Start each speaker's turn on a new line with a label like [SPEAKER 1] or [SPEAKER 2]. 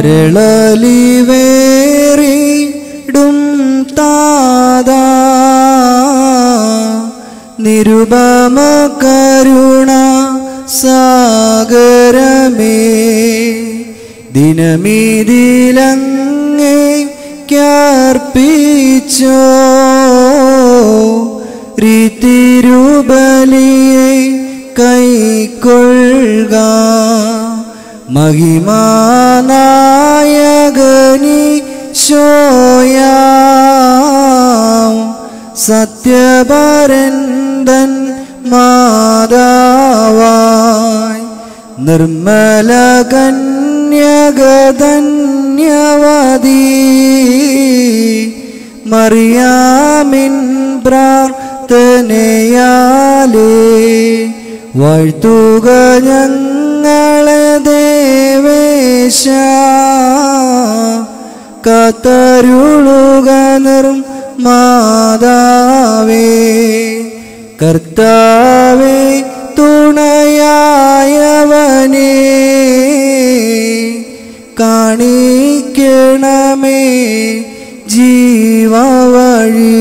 [SPEAKER 1] മരളലിവേറിടും താതാ നിരുപമ കരുണ സാഗരമേ ദിനമീതിലങ്ങേ ക്യാർപ്പിച്ചോ തിരുബലിയെ കൈക്കൊള്ളുക മഹിമാനായകനി ശോയാം സത്യപരന്തൻ മാതാവായി നിർമ്മല കന്യകധന്യവതി മറിയാമിൻ പ്രാർത്ഥനയാലേ വാഴ്ത്തുക ഞങ്ങളെ ദേവേശ കാത്തരുളുക നിർമാതാവേ കർത്താവേ തുണയായവനേ കാണിക്കണമേ ജീവവഴി